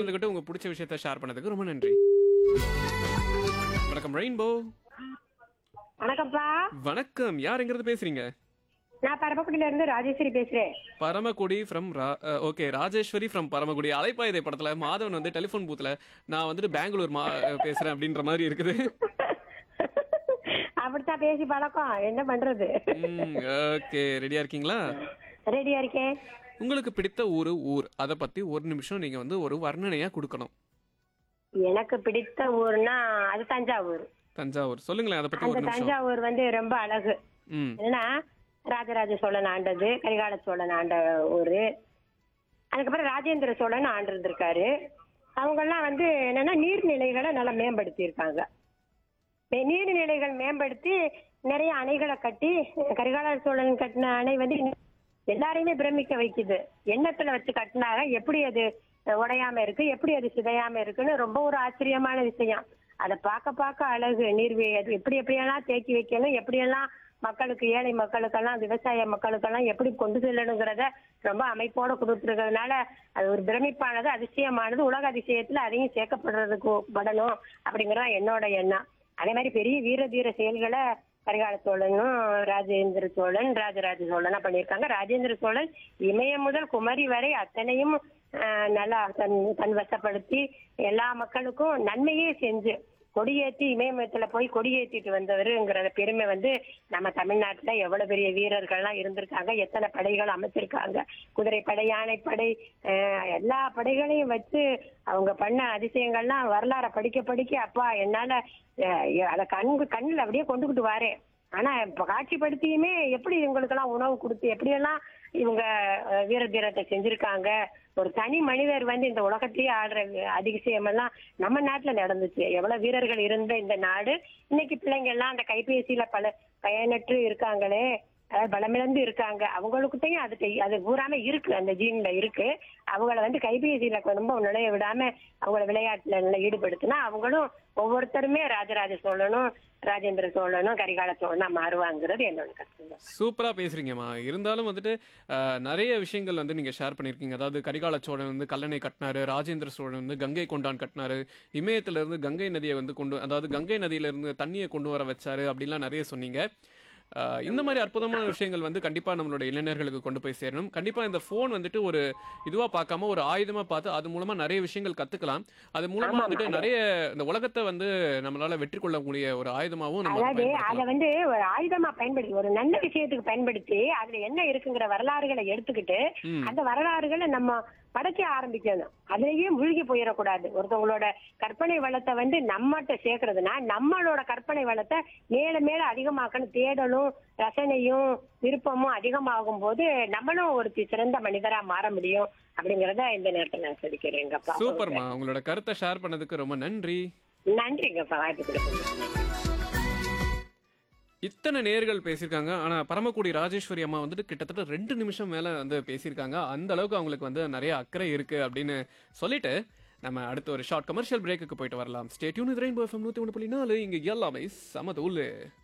கலந்துக்கிட்டு உங்க பிடிச்ச விஷயத்த ஷேர் பண்ணதுக்கு ரொம்ப நன்றி வணக்கம் ரெயின்போ வணக்கம்ப்பா வணக்கம் யார் எங்கிறது பேசுறீங்க நான் பரமக்குடியில இருந்து ராஜேஸ்வரி பேசுறேன் Paramakudi from okay Rajeswari from Paramakudi அலைப்பாயுதை படத்துல மாதவன் வந்து டெலிஃபோன் பூத்துல நான் வந்துட்டு பெங்களூர் மா அஹ், பேசுறேன் அப்படின்ற மாதிரி இருக்குது அப்படித்தான் பேசி பழக்கம் என்ன பண்றது ஓகே ரெடியா இருக்கீங்களா ரெடியா இருக்கேன் உங்களுக்கு பிடித்த ஒரு ஊர் அதை பத்தி ஒரு நிமிஷம் நீங்க வந்து ஒரு வர்ணனையா கொடுக்கணும் எனக்கு பிடித்த ஊர்னா அது தஞ்சாவூர் தஞ்சாவூர் சொல்லுங்களேன் அதை பத்தி அந்த ஒரு நிமிஷம் தஞ்சாவூர் வந்து ரொம்ப அழகு ம் என்னன்னா ராஜராஜ சோழன் ஆண்டது கரிகால சோழன் ஆண்ட ஊரு அதுக்கப்புறம் ராஜேந்திர சோழன் ஆண்டிருந்திருக்காரு அவங்கெல்லாம் வந்து என்னன்னா நீர்நிலைகளை நல்லா மேம்படுத்தி இருக்காங்க நீர்நிலைகள் மேம்படுத்தி நிறைய அணைகளை கட்டி கரிகால சோழன் கட்டின அணை வந்து இன்னும் எல்லாரையுமே பிரமிக்க வைக்குது எண்ணத்துல வச்சு கட்டினாங்க எப்படி அது உடையாம இருக்கு எப்படி அது சிதையாம இருக்குன்னு ரொம்ப ஒரு ஆச்சரியமான விஷயம் அதை பார்க்க பார்க்க அழகு நீர்வே அது எப்படி எப்படியெல்லாம் தேக்கி வைக்கணும் எப்படியெல்லாம் மக்களுக்கு ஏழை மக்களுக்கெல்லாம் விவசாய மக்களுக்கெல்லாம் எப்படி கொண்டு செல்லணுங்கிறத ரொம்ப அமைப்போட கொடுத்துருக்கிறதுனால அது ஒரு பிரமிப்பானது அதிசயமானது உலக அதிசயத்துல அதையும் சேர்க்கப்படுறதுக்கு படணும் அப்படிங்கறது என்னோட எண்ணம் அதே மாதிரி பெரிய வீர தீர செயல்களை கரிகால சோழனும் ராஜேந்திர சோழன் ராஜராஜ சோழனா பண்ணியிருக்காங்க ராஜேந்திர சோழன் இமயம் முதல் குமரி வரை அத்தனையும் ஆஹ், நல்லா தன் தன் வசப்படுத்தி எல்லா மக்களுக்கும் நன்மையே செஞ்சு கொடியேத்தி இமயமயத்துல போய் கொடியேத்திட்டு வந்தவருங்கிற பெருமை வந்து நம்ம தமிழ்நாட்டுல எவ்வளவு பெரிய வீரர்கள்லாம் இருந்திருக்காங்க எத்தனை படைகள் அமைச்சிருக்காங்க குதிரைப்படை யானைப்படை ஆஹ், எல்லா படைகளையும் வச்சு அவங்க பண்ண அதிசயங்கள்லாம் வரலாற படிக்க படிக்க அப்பா என்னால அஹ், அத கண்ணு கண்ணுல அப்படியே கொண்டுகிட்டு வரேன் ஆனா இப்ப காட்சிப்படுத்தியுமே எப்படி இவங்களுக்கெல்லாம் உணவு கொடுத்து எப்படியெல்லாம் இவங்க அஹ், வீர தீரத்தை செஞ்சிருக்காங்க ஒரு தனி மனிதர் வந்து இந்த உலகத்தையே ஆடுற அதிசயம் எல்லாம் நம்ம நாட்டுல நடந்துச்சு எவ்வளவு வீரர்கள் இருந்த இந்த நாடு இன்னைக்கு பிள்ளைங்க எல்லாம் அந்த கைபேசியில பல பயனற்று இருக்காங்களே அதாவது பலமிழந்து இருக்காங்க அவங்களுக்கிட்டையும் அது கை- அது பூராம இருக்கு அந்த ஜீன்ல இருக்கு அவங்கள வந்து கைபேசியில ரொம்ப நுழைய விடாம அவங்கள விளையாட்டுல நல்லா ஈடுபடுத்தினா அவங்களும் ஒவ்வொருத்தருமே ராஜராஜ சோழனும் ராஜேந்திர சோழனும் கரிகால சோழனா மாறுவாங்கிறது என்னோட கருத்து சூப்பரா பேசுறீங்கம்மா இருந்தாலும் வந்துட்டு அஹ், நிறைய விஷயங்கள் வந்து நீங்க ஷேர் பண்ணிருக்கீங்க அதாவது கரிகால சோழன் வந்து கல்லணை கட்டினாரு ராஜேந்திர சோழன் வந்து கங்கை கொண்டான் கட்டினாரு இமயத்துல இருந்து கங்கை நதியை வந்து கொண்டு அதாவது கங்கை நதியில இருந்து தண்ணியை கொண்டு வர வச்சாரு அப்படிலாம் நிறைய சொன்னீங்க அஹ், இந்த மாதிரி அற்புதமான விஷயங்கள் வந்து கண்டிப்பா நம்மளோட இளைஞர்களுக்கு கொண்டு போய் சேரணும் கண்டிப்பா இந்த ஃபோன் வந்துட்டு ஒரு இதுவா பார்க்காம ஒரு ஆயுதமா பார்த்து அது மூலமா நிறைய விஷயங்கள் கத்துக்கலாம் அது மூலமா ஆமா, வந்துட்டு நிறைய இந்த உலகத்தை வந்து நம்மளால வெற்றி கொள்ளக்கூடிய ஒரு ஆயுதமாவும் நம்ம அதாவது பயன்படுத்தலாம். அதை வந்து ஒரு ஆயுதமா பயன்படுத்தி ஒரு நல்ல விஷயத்துக்கு பயன்படுத்தி அதுல என்ன இருக்குங்கிற வரலாறுகளை எடுத்துக்கிட்டு ம். அந்த வரலாறுகளை நம்ம படைக்க ஆரம்பிக்கணும் அதுலயே மூழ்கி போயிடக்கூடாது ஒருத்தவங்களோட கற்பனை வளத்தை வந்து நம்மகிட்ட சேர்க்கறதுனா நம்மளோட கற்பனை வளத்தை மேல மேல அதிகமாக்கணும் தேடலும் ரசனையும் விருப்பமும் அதிகமாகும் போது நம்மளும் ஒரு சி- சிறந்த மனிதரா மாற முடியும் அப்படிங்கறத இந்த நேரத்துல நான் சொல்லிக்கிறேங்கப்பா சூப்பர்மா உங்களோட கருத்தை ஷேர் பண்ணதுக்கு ரொம்ப நன்றி நன்றிங்கப்பா வாய்ப்பு கொடுக்குறீங்க இத்தனை நேர்கள் பேசியிருக்காங்க ஆனா பரமக்குடி ராஜேஸ்வரி அம்மா வந்துட்டு கிட்டத்தட்ட ரெண்டு நிமிஷம் மேல வந்து பேசியிருக்காங்க அந்த அளவுக்கு அவங்களுக்கு வந்து நிறைய அக்கறை இருக்கு அப்படின்னு சொல்லிட்டு நம்ம அடுத்த ஒரு ஷார்ட் கமர்ஷியல் பிரேக்குக்கு போயிட்டு வரலாம் ஸ்டேட்யூன் ரெயின்போ எஃப்எம் நூத்தி ஒன்று புள்ளி நாலு இங்க எல்லாமே சமதூள்